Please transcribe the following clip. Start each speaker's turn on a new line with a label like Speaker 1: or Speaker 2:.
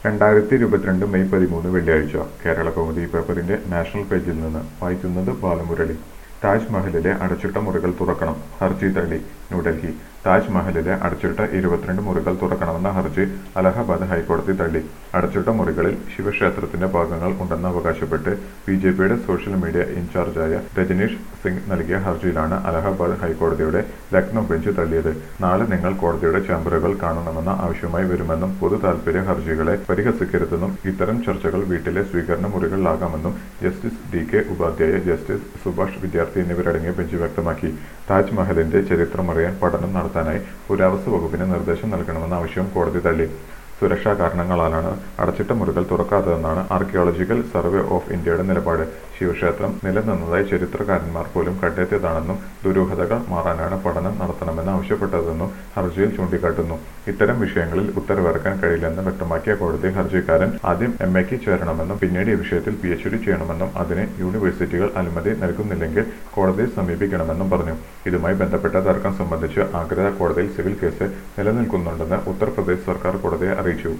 Speaker 1: രണ്ടായിരത്തി ഇരുപത്തിരണ്ട് മെയ് പതിമൂന്ന് വെള്ളിയാഴ്ച കേരള കൗമുദി പേപ്പറിന്റെ നാഷണൽ പേജിൽ നിന്ന് വായിക്കുന്നത് ബാലമുരളി താജ്മഹലിലെ അടച്ചിട്ട മുറികൾ തുറക്കണം ഹർജി തള്ളി ന്യൂഡൽഹി താജ്മഹലിലെ അടച്ചിട്ട ഇരുപത്തിരണ്ട് മുറികൾ തുറക്കണമെന്ന ഹർജി അലഹബാദ് ഹൈക്കോടതി തള്ളി അടച്ചിട്ട മുറികളിൽ ശിവക്ഷേത്രത്തിന്റെ ഭാഗങ്ങൾ ഉണ്ടെന്ന് അവകാശപ്പെട്ട് ബി ജെ പിയുടെ സോഷ്യൽ മീഡിയ ഇൻചാർജായ രജനീഷ് സിംഗ് നൽകിയ ഹർജിയിലാണ് അലഹബാദ് ഹൈക്കോടതിയുടെ ലക്നൗ ബെഞ്ച് തള്ളിയത് നാളെ നിങ്ങൾ കോടതിയുടെ ചേംബറുകൾ കാണണമെന്ന ആവശ്യമായി വരുമെന്നും പൊതു താൽപര്യ ഹർജികളെ പരിഹസിക്കരുതെന്നും ഇത്തരം ചർച്ചകൾ വീട്ടിലെ സ്വീകരണ മുറികളിലാകാമെന്നും justice D K Upadhyaya justice Subhash Vidyarthi എന്നിവരടങ്ങിയ ബെഞ്ച് വ്യക്തമാക്കി താജ്മഹലിന്റെ ചരിത്രമറിയാൻ പഠനം നടത്താനായി പുരാവസ്തു വകുപ്പിന് നിർദ്ദേശം നൽകണമെന്ന ആവശ്യം കോടതി തള്ളി സുരക്ഷാ കാരണങ്ങളാലാണ് അടച്ചിട്ട മുറികൾ തുറക്കാത്തതെന്നാണ് ആർക്കിയോളജിക്കൽ സർവേ ഓഫ് ഇന്ത്യയുടെ നിലപാട് ശിവക്ഷേത്രം നിലനിന്നതായി ചരിത്രകാരന്മാർ പോലും കണ്ടെത്തിയതാണെന്നും ദുരൂഹതകൾ മാറാനാണ് പഠനം നടത്തണമെന്ന് ആവശ്യപ്പെട്ടതെന്നും ഹർജിയിൽ ചൂണ്ടിക്കാട്ടുന്നു ഇത്തരം വിഷയങ്ങളിൽ ഉത്തരവിറക്കാൻ കഴിയില്ലെന്ന് വ്യക്തമാക്കിയ കോടതി ഹർജിക്കാരൻ ആദ്യം എം എക്ക് ചേരണമെന്നും പിന്നീട് ഈ വിഷയത്തിൽ പി എച്ച് ഡി ചെയ്യണമെന്നും അതിന് യൂണിവേഴ്സിറ്റികൾ അനുമതി നൽകുന്നില്ലെങ്കിൽ കോടതിയെ സമീപിക്കണമെന്നും പറഞ്ഞു ഇതുമായി ബന്ധപ്പെട്ട തർക്കം സംബന്ധിച്ച് ആഗ്ര കോടതിയിൽ സിവിൽ കേസ് നിലനിൽക്കുന്നുണ്ടെന്ന് ഉത്തർപ്രദേശ് സർക്കാർ കോടതിയെ അറിയിച്ചു